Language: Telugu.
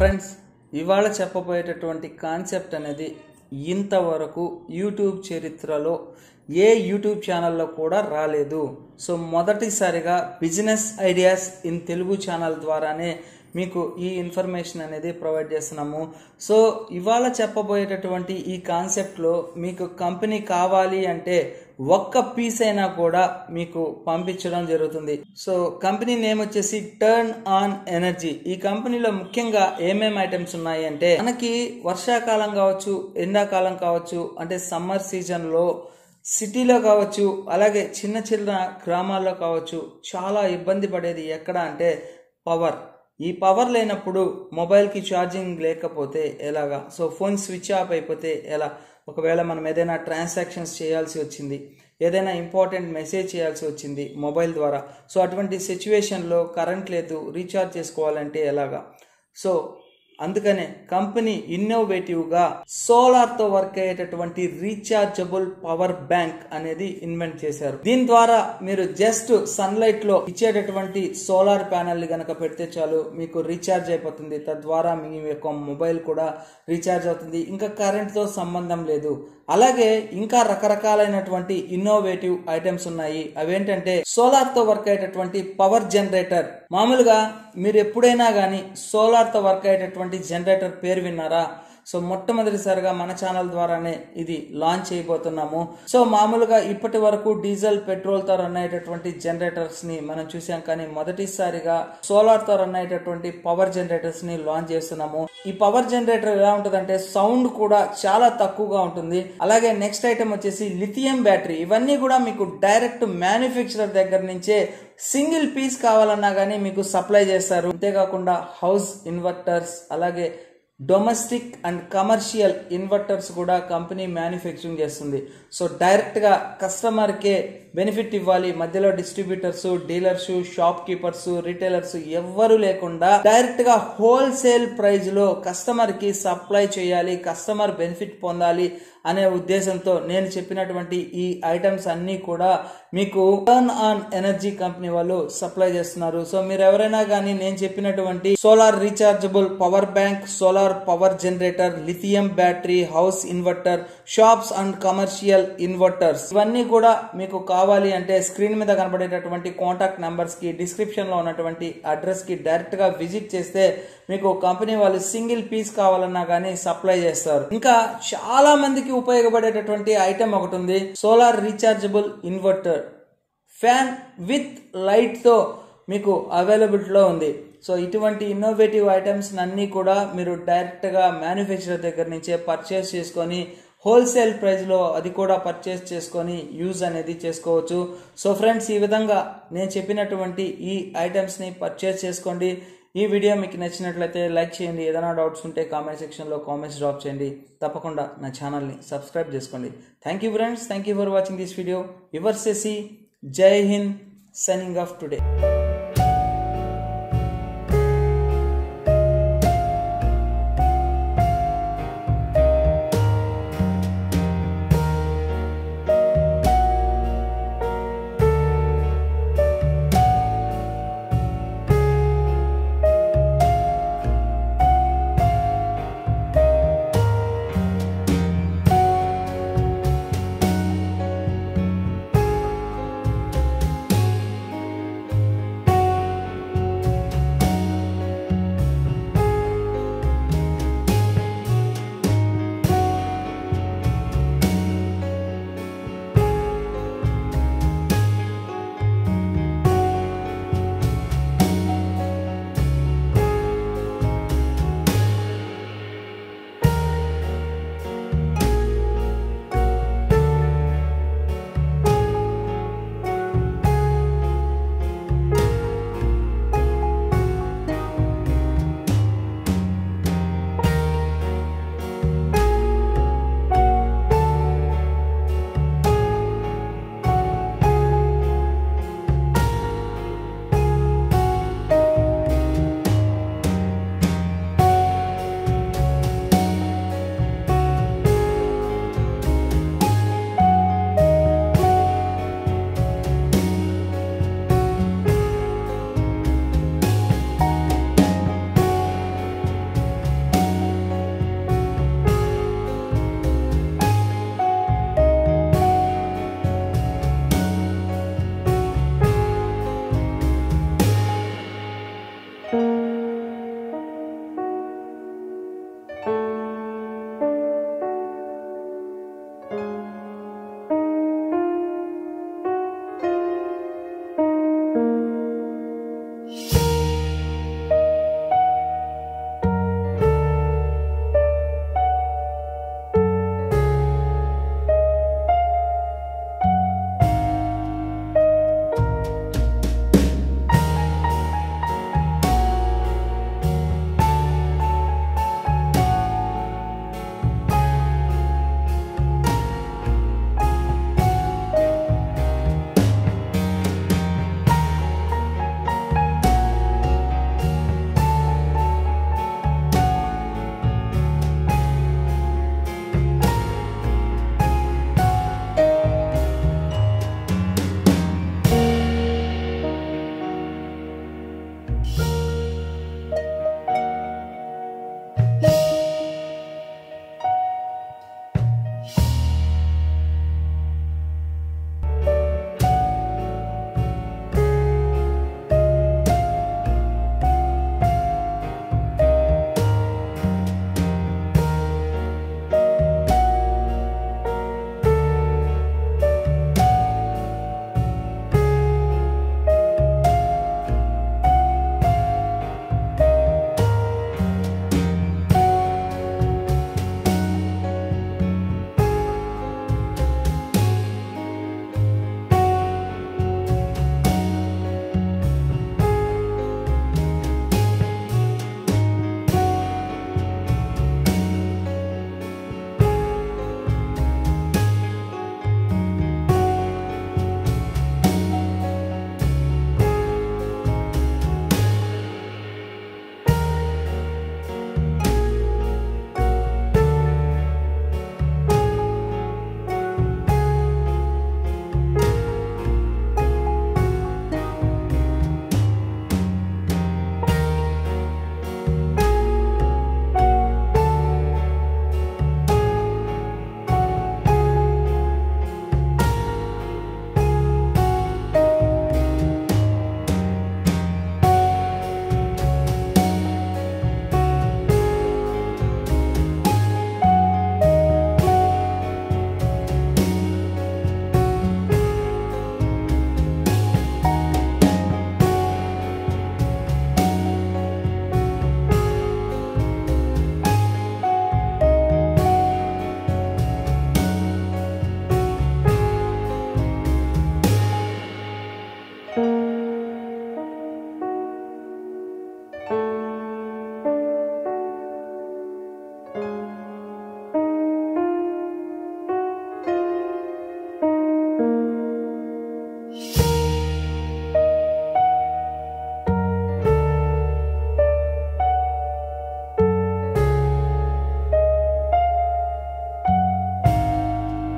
ఫ్రెండ్స్ ఇవాళ చెప్పబోయేటటువంటి కాన్సెప్ట్ అనేది ఇంతవరకు యూట్యూబ్ చరిత్రలో ఏ యూట్యూబ్ ఛానల్లో కూడా రాలేదు సో మొదటిసారిగా business ideas in Telugu channel ద్వారానే మీకు ఈ ఇన్ఫర్మేషన్ అనేది ప్రొవైడ్ చేస్తున్నాము సో ఇవాళ చెప్పబోయేటటువంటి ఈ కాన్సెప్ట్లో మీకు కంపెనీ కావాలి అంటే ఒక్క పీస్ అయినా కూడా మీకు పంపించడం జరుగుతుంది సో కంపెనీ నేమ్ వచ్చేసి టర్న్ ఆన్ ఎనర్జీ ఈ కంపెనీలో ముఖ్యంగా ఏమేమి ఐటమ్స్ ఉన్నాయి అంటే మనకి వర్షాకాలం కావచ్చు ఎండాకాలం కావచ్చు అంటే సమ్మర్ సీజన్లో సిటీలో కావచ్చు అలాగే చిన్న చిన్న గ్రామాల్లో కావచ్చు చాలా ఇబ్బంది పడేది ఎక్కడ అంటే పవర్ ఈ పవర్ లేనప్పుడు మొబైల్కి ఛార్జింగ్ లేకపోతే ఎలాగా సో ఫోన్ స్విచ్ ఆఫ్ అయిపోతే ఎలా ఒకవేళ మనం ఏదైనా ట్రాన్సాక్షన్స్ చేయాల్సి వచ్చింది ఏదైనా ఇంపార్టెంట్ మెసేజ్ చేయాల్సి వచ్చింది మొబైల్ ద్వారా సో అటువంటి సిచ్యువేషన్లో కరెంట్ లేదు రీఛార్జ్ చేసుకోవాలంటే ఎలాగా సో అందుకనే కంపెనీ ఇన్నోవేటివ్గా సోలార్తో వర్క్ అయ్యేటటువంటి రీఛార్జబుల్ పవర్ బ్యాంక్ అనేది ఇన్వెంట్ చేశారు దీని ద్వారా మీరు జస్ట్ సన్లైట్ లో ఇచ్చేటటువంటి సోలార్ ప్యానల్ ని గనక పెడితే చాలు మీకు రీఛార్జ్ అయిపోతుంది తద్వారా మీ యొక్క మొబైల్ కూడా రీఛార్జ్ అవుతుంది ఇంకా కరెంట్ తో సంబంధం లేదు అలాగే ఇంకా రకరకాలైనటువంటి ఇన్నోవేటివ్ ఐటమ్స్ ఉన్నాయి అవేంటంటే సోలార్ తో వర్క్ అయ్యేటటువంటి పవర్ జనరేటర్ మామూలుగా మీరు ఎప్పుడైనా కానీ సోలార్ తో వర్క్ అయ్యేటటువంటి జనరేటర్ పేరు విన్నారా సో మొట్టమొదటిసారిగా మన ఛానల్ ద్వారానే ఇది లాంచ్ చేయబోతున్నాము సో మామూలుగా ఇప్పటి వరకు డీజిల్ పెట్రోల్ తో రన్ అయ్యేటటువంటి జనరేటర్స్ ని మనం చూసాం కానీ మొదటిసారిగా సోలార్ తో రన్ అయ్యేటటువంటి పవర్ జనరేటర్స్ ని లాంచ్ చేస్తున్నాము ఈ పవర్ జనరేటర్ ఎలా ఉంటుందంటే సౌండ్ కూడా చాలా తక్కువగా ఉంటుంది అలాగే నెక్స్ట్ ఐటమ్ వచ్చేసి లిథియం బ్యాటరీ ఇవన్నీ కూడా మీకు డైరెక్ట్ మ్యానుఫ్యాక్చరర్ దగ్గర నుంచే సింగిల్ పీస్ కావాలన్నా కానీ మీకు సప్లై చేస్తారు అంతేకాకుండా హౌస్ ఇన్వర్టర్స్ అలాగే డొమెస్టిక్ అండ్ కమర్షియల్ ఇన్వర్టర్స్ కూడా కంపెనీ మ్యానుఫ్యాక్చరింగ్ చేస్తుంది సో డైరెక్ట్గా కస్టమర్కే బెనిఫిట్ ఇవ్వాలి మధ్యలో distributors dealers shopkeepers retailers ఎవ్వరు లేకుండా డైరెక్ట్గా హోల్సేల్ ప్రైజ్లో కస్టమర్కి సప్లై చేయాలి కస్టమర్ బెనిఫిట్ పొందాలి అనే ఉద్దేశంతో నేను చెప్పినటువంటి ఈ ఐటమ్స్ అన్నీ కూడా మీకు టర్న్ ఆన్ ఎనర్జీ కంపెనీ వాళ్ళు సప్లై చేస్తున్నారు సో మీరు ఎవరైనా కానీ నేను చెప్పినటువంటి solar rechargeable power bank solar power generator lithium battery house inverter shops and commercial inverters ఇవన్నీ కూడా మీకు కావాలి అంటే స్క్రీన్ మీద కనబడేటటువంటి కాంటాక్ట్ నెంబర్స్ కి డిస్క్రిప్షన్ లో ఉన్నటువంటి అడ్రస్ కి డైరెక్ట్ గా విజిట్ చేస్తే మీకు కంపెనీ వాళ్ళు సింగిల్ పీస్ కావాలన్నా కానీ సప్లై చేస్తారు ఇంకా చాలా మందికి ఉపయోగపడేటటువంటి ఐటమ్ ఒకటి ఉంది solar rechargeable inverter fan with light తో మీకు అవైలబిలిటీలో ఉంది సో ఇటువంటి ఇన్నోవేటివ్ ఐటమ్స్ అన్నీ కూడా మీరు డైరెక్ట్గా మ్యానుఫ్యాక్చరర్ దగ్గర నుంచే పర్చేస్ చేసుకొని హోల్సేల్ ప్రైస్లో అది కూడా పర్చేస్ చేసుకొని యూజ్ అనేది చేసుకోవచ్చు సో ఫ్రెండ్స్ ఈ విధంగా నేను చెప్పినటువంటి ఈ ఐటమ్స్ని పర్చేస్ చేసుకోండి ఈ వీడియో మీకు నచ్చినట్లయితే లైక్ చేయండి ఏదైనా డౌట్స్ ఉంటే కామెంట్ సెక్షన్లో కామెంట్స్ డ్రాప్ చేయండి తప్పకుండా నా ఛానల్ని సబ్స్క్రైబ్ చేసుకోండి thank you friends thank you for watching this video your సెసి జై హింద్ సైనింగ్ ఆఫ్ టుడే